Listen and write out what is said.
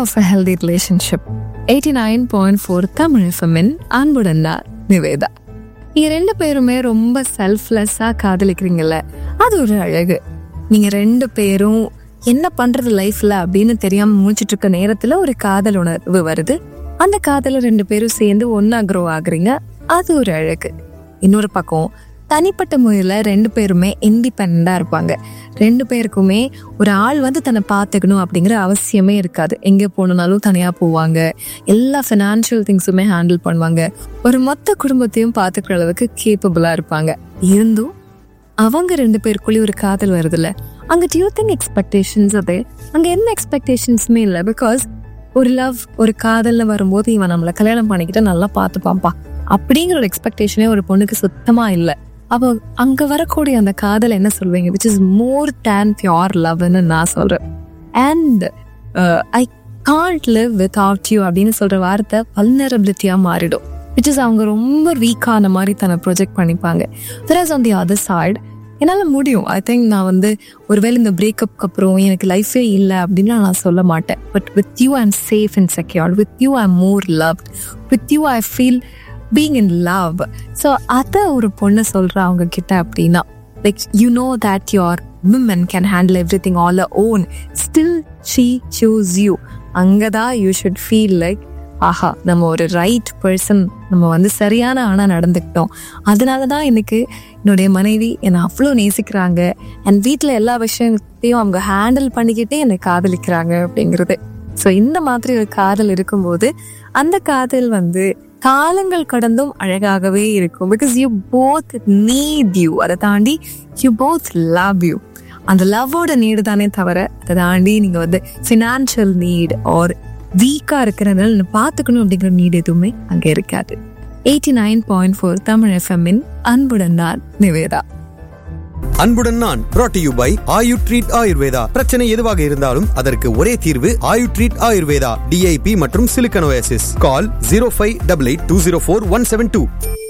of a healthy relationship eighty nine point four Tamil எஃப்எம்மின் அன்புடன் நான் நிவேதா நீங்க ரெண்டு பேருமே ரொம்ப செல்ஃப்லெஸ்ஸா காதலிக்கிறீங்கல்ல அது ஒரு அழகு நீங்க ரெண்டு பேரும் என்ன பண்றது லைஃப்ல அப்படின்னு தெரியாம முடிச்சிட்டு இருக்க நேரத்துல ஒரு காதல் உணர்வு வருது அந்த காதல ரெண்டு பேரும் சேர்ந்து ஒன்னா க்ரோ ஆகுறீங்க அது ஒரு அழகு இன்னொரு பக்கம் தனிப்பட்ட முறையில் ரெண்டு பேருமே இண்டிபெண்டாக இருப்பாங்க ரெண்டு பேருக்குமே ஒரு ஆள் வந்து தன்னை பார்த்துக்கணும் அப்படிங்கிற அவசியமே இருக்காது எங்கே போனாலும் தனியாக போவாங்க எல்லா ஃபினான்ஷியல் திங்ஸுமே ஹேண்டில் பண்ணுவாங்க ஒரு மொத்த குடும்பத்தையும் பார்த்துக்கிற அளவுக்கு கேப்பபிளாக இருப்பாங்க இருந்தும் அவங்க ரெண்டு பேருக்குள்ளேயும் ஒரு காதல் வருதுல்ல அங்கே டியூ திங் எக்ஸ்பெக்டேஷன்ஸ் அது அங்கே என்ன எக்ஸ்பெக்டேஷன்ஸுமே இல்லை பிகாஸ் ஒரு லவ் ஒரு காதல்னு வரும்போது இவன் நம்மளை கல்யாணம் பண்ணிக்கிட்டு நல்லா பார்த்துப்பான்ப்பா அப்படிங்கிற ஒரு எக்ஸ்பெக்டேஷனே ஒரு பொண்ணுக்கு சுத்தமா இல்லை அப்போ அங்க வரக்கூடிய அந்த காதல் என்ன சொல்வீங்க which is more than pure லவ்னு நான் சொல்றேன் and I can't live without you அப்படின்னு சொல்ற வார்த்தை வல்னரபிலிட்டியா மாறிடும் விச் இஸ் அவங்க ரொம்ப வீக்கான மாதிரி தன்னை ப்ரொஜெக்ட் பண்ணிப்பாங்க there on the other side என்னால் முடியும் ஐ திங்க் நான் வந்து ஒருவேளை இந்த பிரேக்கப்க்கு அப்புறம் எனக்கு லைஃபே இல்லை அப்படின்னு நான் சொல்ல மாட்டேன் but with you I'm safe and secured with you I'm more love with you I feel being in love so அதை ஒரு பொண்ணு சொல்கிறா அவங்க கிட்ட அப்படின்னா like you know that your women can handle everything all alone still she choose you அங்கே தான் you should feel like ஆஹா நம்ம ஒரு ரைட் பர்சன் நம்ம வந்து சரியான ஆணாக நடந்துக்கிட்டோம் அதனால தான் எனக்கு என்னுடைய மனைவி என்னை அவ்வளோ நேசிக்கிறாங்க என் வீட்டில் எல்லா விஷயத்தையும் அவங்க ஹேண்டில் பண்ணிக்கிட்டே என்னை காதலிக்கிறாங்க அப்படிங்கிறது ஸோ இந்த மாதிரி ஒரு காதல் இருக்கும்போது அந்த காதல் வந்து காலங்கள் கடந்தும் அழகாகவே இருக்கும் because you both need you அதை தாண்டி யூ போத் லவ் யூ அந்த லவ்வோட நீடு தானே தவிர அதை தாண்டி நீங்கள் வந்து ஃபினான்ஷியல் நீட் ஆர் வீக்காக இருக்கிறதுனால பார்த்துக்கணும் அப்படிங்கிற நீடு எதுவுமே அங்கே இருக்காது eighty nine point four Tamil எஃப்எம்மின் அன்புடன் நான் நிவேதா அன்புடன் நான் brought to you by Ayu treat Ayurveda பிரச்சனை எதுவாக இருந்தாலும் அதற்கு ஒரே தீர்வு ஆயு ட்ரீட் ஆயுர்வேதா டிஐபி மற்றும் சிலிக்கனோசிஸ் call zero five double eight two zero four one seven two